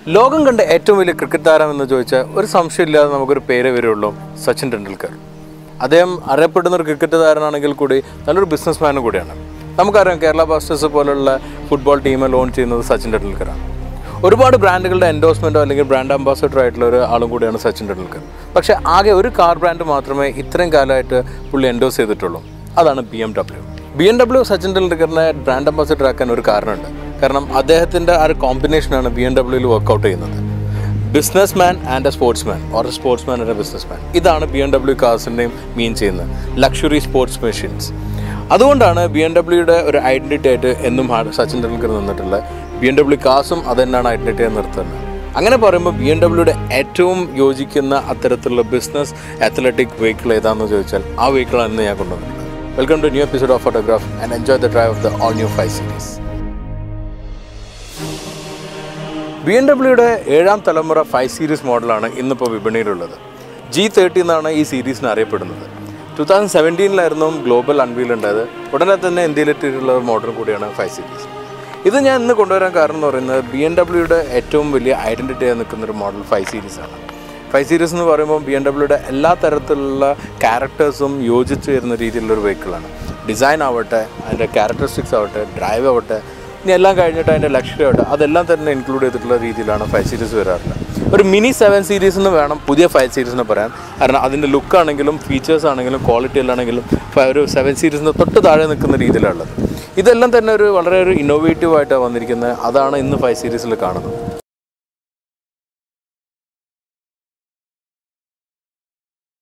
ലോകം കണ്ട ഏറ്റവും വലിയ ക്രിക്കറ്റ് താരം എന്ന് ചോദിച്ചാൽ ഒരു സംശയമില്ലാതെ നമുക്കൊരു പേര് വരുള്ളൂ സച്ചിൻ ടെണ്ടുൽക്കർ അദ്ദേഹം അറിയപ്പെടുന്ന ഒരു ക്രിക്കറ്റ് താരനാണെങ്കിൽ കൂടി നല്ലൊരു ബിസിനസ്മാനും കൂടിയാണ് നമുക്കറിയാം കേരള ബ്ലാസ്റ്റേഴ്സ് പോലുള്ള ഫുട്ബോൾ ടീം ലോഞ്ച് ചെയ്യുന്നത് സച്ചിൻ ടെണ്ടുൽക്കറാണ് ഒരുപാട് ബ്രാൻഡുകളുടെ എൻഡോഴ്സ്മെൻറ്റോ അല്ലെങ്കിൽ ബ്രാൻഡ് അംബാസഡർ ആയിട്ടുള്ള ഒരു ആളും കൂടിയാണ് സച്ചിൻ ടെണ്ടുൽക്കർ പക്ഷേ ആകെ ഒരു കാർ ബ്രാൻഡ് മാത്രമേ ഇത്രയും കാലമായിട്ട് പുള്ളി എൻഡോസ് ചെയ്തിട്ടുള്ളൂ അതാണ് B M W B M W Sachin ടെണ്ടുൽക്കറിനെ ബ്രാൻഡ് അംബാസഡർ ആക്കാൻ ഒരു കാരണമുണ്ട് കാരണം അദ്ദേഹത്തിൻ്റെ ആ ഒരു കോമ്പിനേഷനാണ് ബി എം ഡബ്ല്യൂയിൽ വർക്കൗട്ട് ചെയ്യുന്നത് business man and a sports man or a sports man and a business man ഇതാണ് ബി എം ഡബ്ല്യു കാർസിൻ്റെയും മീൻ ചെയ്യുന്നത് ലക്ഷറി സ്പോർട്സ് മെഷീൻസ് അതുകൊണ്ടാണ് ബി എം ഡബ്ല്യൂയുടെ ഒരു ഐഡൻറ്റിറ്റി ആയിട്ട് എന്നും ഹാ- സച്ചിൻ ടെണ്ടുൽക്കർ നിന്നിട്ടുള്ളത് ബി എം ഡബ്ല്യു കാസും അത് തന്നെയാണ് ഐഡൻറ്റിറ്റി ആയി നിർത്തുന്നത് അങ്ങനെ പറയുമ്പോൾ ബി എം ഡബ്ല്യൂയുടെ ഏറ്റവും യോജിക്കുന്ന അത്തരത്തിലുള്ള ബിസിനസ് അത്ലറ്റിക് വെഹിക്കിൾ ഏതാണെന്ന് ചോദിച്ചാൽ ആ വെഹിക്കിളാണ് ഇന്ന് ഞാൻ കൊണ്ടുവന്നിട്ടുള്ളത് welcome to new episode of photograph and enjoy the drive of the all new five series B M ഡബ്ല്യൂയുടെ ഏഴാം തലമുറ ഫൈവ് സീരീസ് മോഡലാണ് ഇന്നിപ്പോൾ വിപണിയിലുള്ളത് ജി തേർട്ടി എന്നാണ് ഈ സീരീസിന് അറിയപ്പെടുന്നത് ടു തൗസൻഡ് സെവൻറ്റീനിലായിരുന്നു ഗ്ലോബൽ അൺവീൽ ഉണ്ടായത് ഉടനെ തന്നെ ഇന്ത്യയിലെത്തിയിട്ടുള്ള ഒരു മോഡൽ കൂടിയാണ് ഫൈവ് സീരീസ് ഇത് ഞാൻ ഇന്ന് കൊണ്ടുവരാൻ കാരണം എന്ന് പറയുന്നത് ബി എം ഡബ്ല്യൂയുടെ ഏറ്റവും വലിയ ഐഡൻറ്റിറ്റി ആയി നിൽക്കുന്ന ഒരു മോഡൽ ഫൈവ് സീരീസ് ആണ് ഫൈവ് സീരീസ് എന്ന് പറയുമ്പോൾ ബി എം ഡബ്ല്യൂയുടെ എല്ലാ തരത്തിലുള്ള ക്യാരക്ടേഴ്സും യോജിച്ച് വരുന്ന രീതിയിലുള്ള ഒരു വെഹിക്കിളാണ് ഡിസൈൻ ആവട്ടെ അതിൻ്റെ ക്യാരക്ടറിസ്റ്റിക്സ് ആവട്ടെ ഡ്രൈവ് ആവട്ടെ ഇനി എല്ലാം കഴിഞ്ഞിട്ട് അതിൻ്റെ ലക്ഷറി ആവട്ടെ അതെല്ലാം തന്നെ ഇൻക്ലൂഡ് ചെയ്തിട്ടുള്ള രീതിയിലാണ് ഫൈവ് സീരീസ് വരാറുള്ളത് ഒരു മിനി സെവൻ സീരീസ് എന്ന് വേണം പുതിയ ഫൈവ് സീരീസിനെ പറയാൻ കാരണം അതിൻ്റെ ലുക്ക് ആണെങ്കിലും ഫീച്ചേഴ്സ് ആണെങ്കിലും ക്വാളിറ്റി ആണെങ്കിലും ഫ- ഒരു സെവൻ സീരീസിന് തൊട്ട് താഴെ നിൽക്കുന്ന രീതിയിലുള്ളത് ഇതെല്ലാം തന്നെ ഒരു വളരെ ഒരു ഇന്നോവേറ്റീവ് ആയിട്ടാണ് വന്നിരിക്കുന്നത് അതാണ് ഇന്ന് ഫൈവ് സീരീസിൽ കാണുന്നത്